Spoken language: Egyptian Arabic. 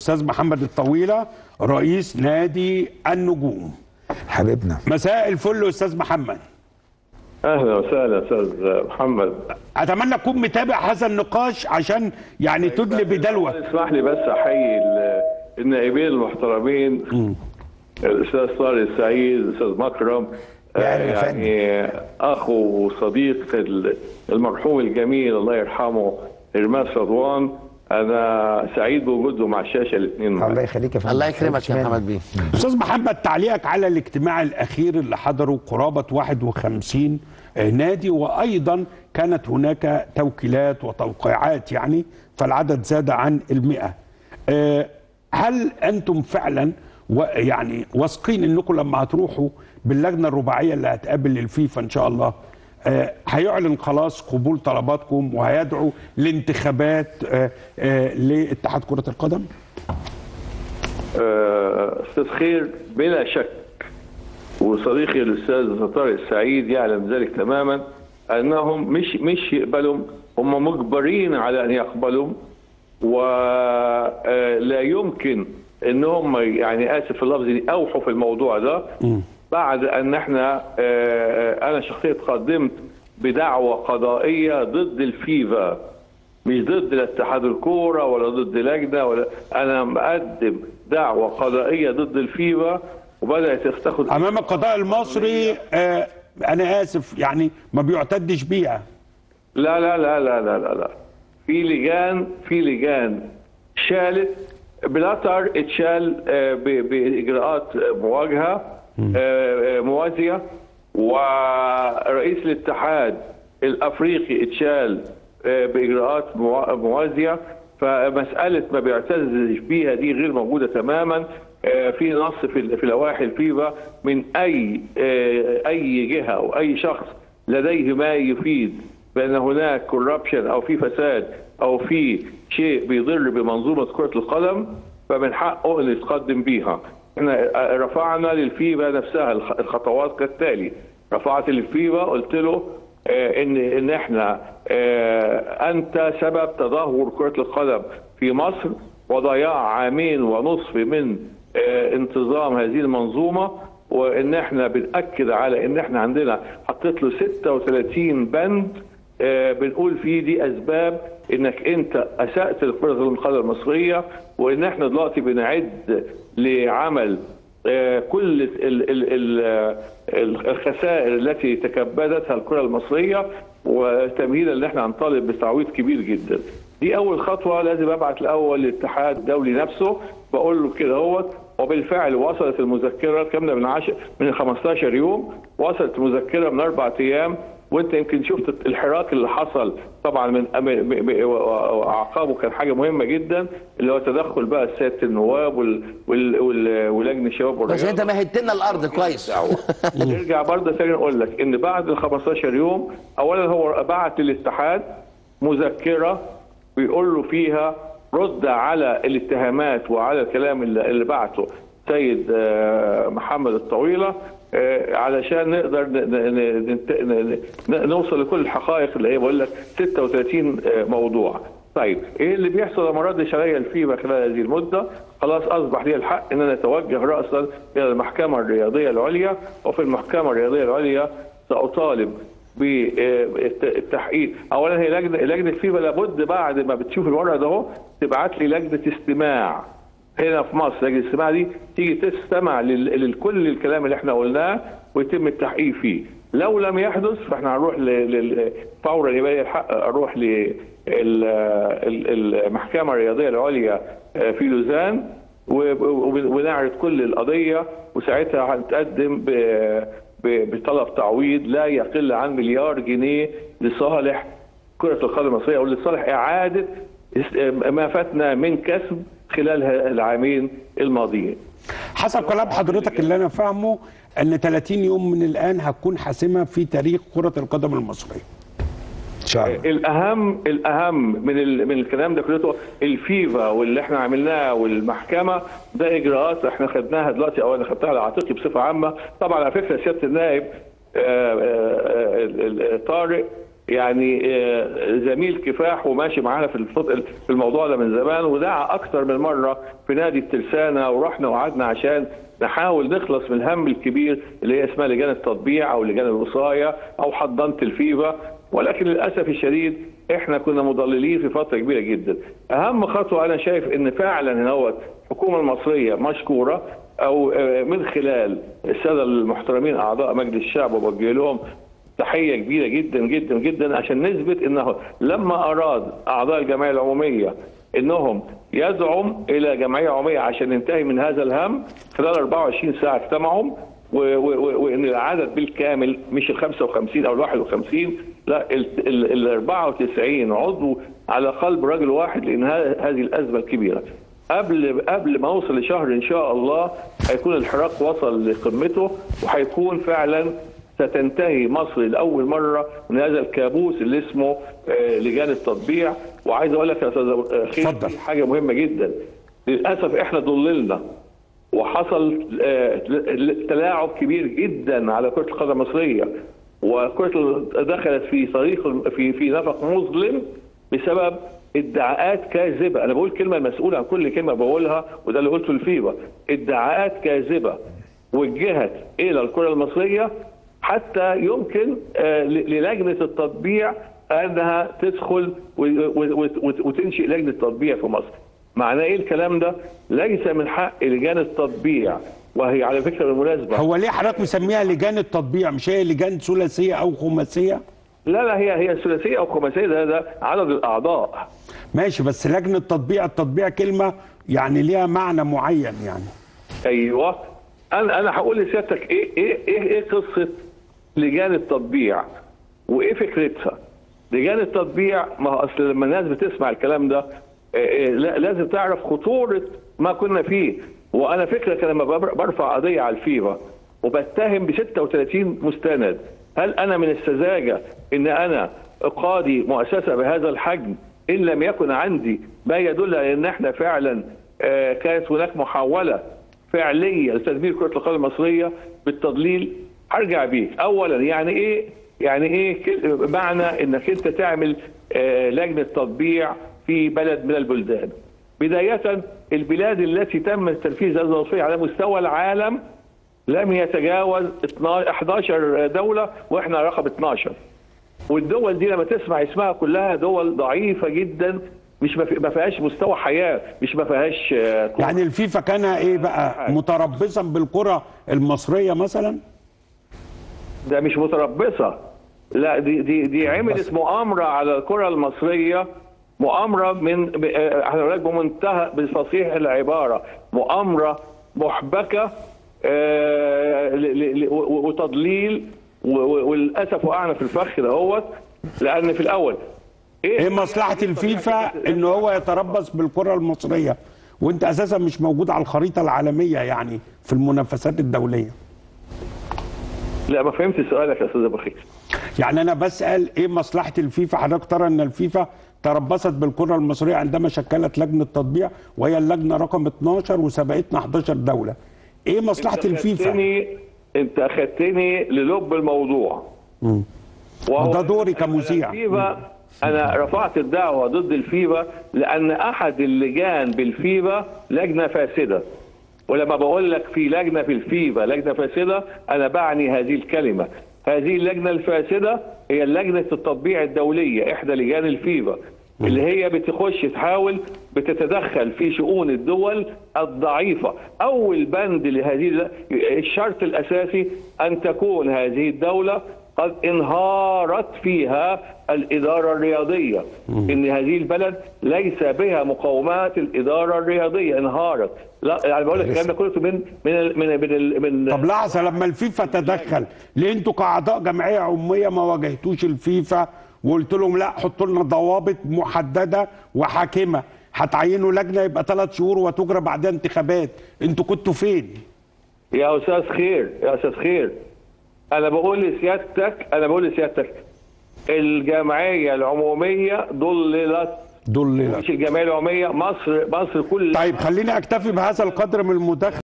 استاذ محمد الطويله رئيس نادي النجوم حبيبنا مساء الفل استاذ محمد اهلا وسهلا استاذ محمد اتمنى تكون متابع هذا النقاش عشان يعني تدلي بدلوك اسمح لي بس احيي ال- النائبين المحترمين الاستاذ طارق السعيد الاستاذ مكرم يا آه، أهلا يا فندم. يعني اخو وصديق ال- المرحوم الجميل الله يرحمه هرماس رضوان انا سعيد بوجوده مع الشاشه الاثنين الله يخليك يا فندم الله يكرمك يا اشمعنى؟ محمد بيه استاذ محمد تعليقك على الاجتماع الاخير اللي حضره قرابه 51 نادي وايضا كانت هناك توكيلات وتوقيعات يعني فالعدد زاد عن المئة آه، هل انتم فعلا و- يعني واثقين انكم لما هتروحوا باللجنه الرباعيه اللي هتقابل الفيفا ان شاء الله آه، هيعلن خلاص قبول طلباتكم وهيدعو لانتخابات آه، آه، لاتحاد كره القدم؟ آه، استاذ خير بلا شك وصديقي الاستاذ طارق السعيد يعلم ذلك تماما انهم مش مش يقبلوا هم مجبرين على ان يقبلوا ولا يمكن ان هم يعني اسف في اللفظ دي اوحوا في الموضوع ده بعد ان احنا آه، انا شخصيا قدمت بدعوى قضائيه ضد الفيفا مش ضد الاتحاد الكوره ولا ضد لجنه ولا انا مقدم دعوه قضائيه ضد الفيفا وبدات تاخد امام القضاء المصري آه انا اسف يعني ما بيعتدش بيها لا لا لا لا لا لا لا في لجان في لجان شالت بلاتر اتشال آه، ب- باجراءات مواجهه آه، آه، موازيه ورئيس الاتحاد الافريقي اتشال آه، باجراءات موا- موازيه فمساله ما بيعتزش بيها دي غير موجوده تماما آه، في نص في ال- في لوائح الفيفا من اي آه، اي جهه او اي شخص لديه ما يفيد بان هناك كوربشن او في فساد او في شيء بيضر بمنظومه كره القدم فمن حقه ان يتقدم بيها. احنا رفعنا للفيفا نفسها الخ- الخطوات كالتالي رفعت للفيفا قلت له آه، ان ان احنا آه، انت سبب تدهور كره القدم في مصر وضياع عامين ونصف من آه، انتظام هذه المنظومه وان احنا بناكد على ان احنا عندنا حطيت له 36 بند آه، بنقول فيه دي اسباب انك انت اسات لكره القدم المصريه وان احنا دلوقتي بنعد لعمل آه، كل ال- ال- ال- ال- الخسائر التي تكبدتها الكره المصريه وتمهيدا ان احنا هنطالب بتعويض كبير جدا. دي اول خطوه لازم ابعت الاول للاتحاد الدولي نفسه بقول له كده هوت وبالفعل وصلت المذكره كامله من 10 من 15 يوم وصلت المذكره من اربع ايام وانت يمكن شفت الحراك اللي حصل طبعا من م- م- م- واعقابه كان حاجه مهمه جدا اللي هو تدخل بقى سياده النواب وال- وال- وال- ولجنه الشباب بس انت والرياضه مهدت لنا الارض كويس دعوة. نرجع برضه تاني نقول لك ان بعد ال 15 يوم اولا هو بعت للاتحاد مذكره بيقول له فيها رد على الاتهامات وعلى الكلام اللي اللي بعته سيد آه، محمد الطويله آه، علشان نقدر ن- ن- ننت- ن- ن- نوصل لكل الحقائق اللي هي بقول لك 36 آه، موضوع طيب ايه اللي بيحصل لما ردش عليا الفيفا خلال هذه المده خلاص اصبح لي الحق ان انا اتوجه راسا الى المحكمه الرياضيه العليا وفي المحكمه الرياضيه العليا ساطالب بالتحقيق اولا هي لجنه لجنه فيفا لابد بعد ما بتشوف الورقه ده اهو تبعت لي لجنه استماع هنا في مصر لجنه الاستماع دي تيجي تستمع لل- لكل الكلام اللي احنا قلناه ويتم التحقيق فيه لو لم يحدث فاحنا هنروح ل- لل- فورا يبقى لي الحق اروح للمحكمه الرياضيه العليا في لوزان وب- وب- ونعرض كل القضيه وساعتها هنتقدم ب- ب- بطلب تعويض لا يقل عن مليار جنيه لصالح كره القدم المصريه ولصالح اعاده است- ما فاتنا من كسب خلال ه- العامين الماضيين. حسب كلام حضرتك اللي انا فاهمه ان 30 يوم من الان هتكون حاسمه في تاريخ كره القدم المصريه ان شاء الله الاهم الاهم من ال... من الكلام ده كله الفيفا واللي احنا عملناه والمحكمه ده اجراءات احنا خدناها دلوقتي او انا خدتها على عاتقي بصفه عامه طبعا على فكره سياده النائب آه، آه، آه، ال- ال- طارق يعني آه، زميل كفاح وماشي معانا في الفط- في الموضوع ده من زمان ودعا اكتر من مره في نادي الترسانه ورحنا وقعدنا عشان نحاول نخلص من الهم الكبير اللي هي اسمها لجان التطبيع او لجان الوصايه او حضانه الفيفا ولكن للاسف الشديد احنا كنا مضللين في فتره كبيره جدا. اهم خطوه انا شايف ان فعلا هنا الحكومه المصريه مشكوره او آه، من خلال الساده المحترمين اعضاء مجلس الشعب وبوجه لهم تحيه كبيره جدا جدا جدا عشان نثبت انه لما اراد اعضاء الجمعيه العموميه انهم يدعوا الى جمعيه عموميه عشان ننتهي من هذا الهم خلال 24 ساعه اجتمعوا و- و- و- وان العدد بالكامل مش ال 55 او ال 51 لا ال ال- ال 94 عضو على قلب رجل واحد لانهاء هذه الازمه الكبيره. قبل قبل ما اوصل لشهر ان شاء الله هيكون الحراك وصل لقمته وهيكون فعلا ستنتهي مصر لاول مره من هذا الكابوس اللي اسمه آه، لجان التطبيع وعايز اقول لك يا استاذ آه، خير اتفضل. في حاجه مهمه جدا للاسف احنا ضللنا وحصل آه، تلاعب كبير جدا على كره القدم المصريه وكره ال- دخلت في طريق في في نفق مظلم بسبب ادعاءات كاذبه انا بقول كلمه المسؤول عن كل كلمه بقولها وده اللي قلته الفيفا ادعاءات كاذبه وجهت الى الكره المصريه حتى يمكن آه، ل- للجنه التطبيع انها تدخل و- و- و- وتنشئ لجنه تطبيع في مصر. معناه ايه الكلام ده؟ ليس من حق لجان التطبيع وهي على فكره بالمناسبه هو ليه حضرتك مسميها لجان التطبيع مش هي لجان ثلاثيه او خماسيه لا لا هي هي ثلاثيه او خماسيه ده ده عدد الاعضاء ماشي بس لجنه تطبيع التطبيع كلمه يعني ليها معنى معين يعني ايوه انا انا هقول لسيادتك ايه ايه ايه ايه قصه لجان التطبيع وايه فكرتها لجان التطبيع ما هو اصل لما الناس بتسمع الكلام ده إيه، لا- لازم تعرف خطوره ما كنا فيه وانا فكرك لما بر- برفع قضيه على الفيفا وبتهم ب 36 مستند هل انا من السذاجه ان انا قاضي مؤسسه بهذا الحجم ان لم يكن عندي ما يدل على ان احنا فعلا آه، كانت هناك محاوله فعليه لتدمير كره القدم المصريه بالتضليل هرجع بيك اولا يعني ايه يعني ايه كل- معنى انك انت تعمل آه، لجنه تطبيع في بلد من البلدان بدايه البلاد التي تم تنفيذ هذه الوصيه على مستوى العالم لم يتجاوز 12 11 دوله واحنا رقم 12 والدول دي لما تسمع اسمها كلها دول ضعيفه جدا مش ما في- ما فيهاش مستوى حياه مش ما فيهاش آه، كرة. يعني الفيفا كان ايه بقى متربصا بالكره المصريه مثلا ده مش متربصه لا دي دي دي عملت مؤامره على الكره المصريه مؤامره من ب- آه، احنا بنقول لك بمنتهى بفصيح العباره مؤامره محبكه آه، ل- ل- ل- و- وتضليل و- و- وللاسف وقعنا في الفخ دهوت لان في الاول ايه مصلحه الفيفا ان هو يتربص بالكره المصريه وانت اساسا مش موجود على الخريطه العالميه يعني في المنافسات الدوليه لا ما فهمت سؤالك يا استاذ ابو خير يعني انا بسال ايه مصلحه الفيفا حضرتك ترى ان الفيفا تربصت بالكره المصريه عندما شكلت لجنه تطبيع وهي اللجنه رقم 12 وسبقتنا 11 دوله ايه مصلحه أنت الفيفا أخدتني انت اخذتني للب الموضوع وهو وده دوري أنا- كمذيع. أنا الفيفا انا رفعت الدعوه ضد الفيفا لان احد اللجان بالفيفا لجنه فاسده ولما بقول لك في لجنه في الفيفا لجنه فاسده انا بعني هذه الكلمه هذه اللجنه الفاسده هي لجنه التطبيع الدوليه احدى لجان الفيفا اللي هي بتخش تحاول بتتدخل في شؤون الدول الضعيفه اول بند لهذه الشرط الاساسي ان تكون هذه الدوله قد انهارت فيها الإدارة الرياضية إن هذه البلد ليس بها مقومات الإدارة الرياضية انهارت لا يعني بقول لك الكلام ده كله من من ال- من من, ال- من طب لحظه لما الفيفا تدخل ليه انتوا كاعضاء جمعيه عموميه ما واجهتوش الفيفا وقلت لهم لا حطوا لنا ضوابط محدده وحاكمه هتعينوا لجنه يبقى ثلاث شهور وتجرى بعدها انتخابات انتوا كنتوا فين؟ يا أستاذ خير يا أستاذ خير أنا بقول لسيادتك أنا بقول لسيادتك الجمعية العمومية ضللت دول مش الجمعية العمومية مصر مصر كلها طيب خليني اكتفي بهذا القدر من المداخله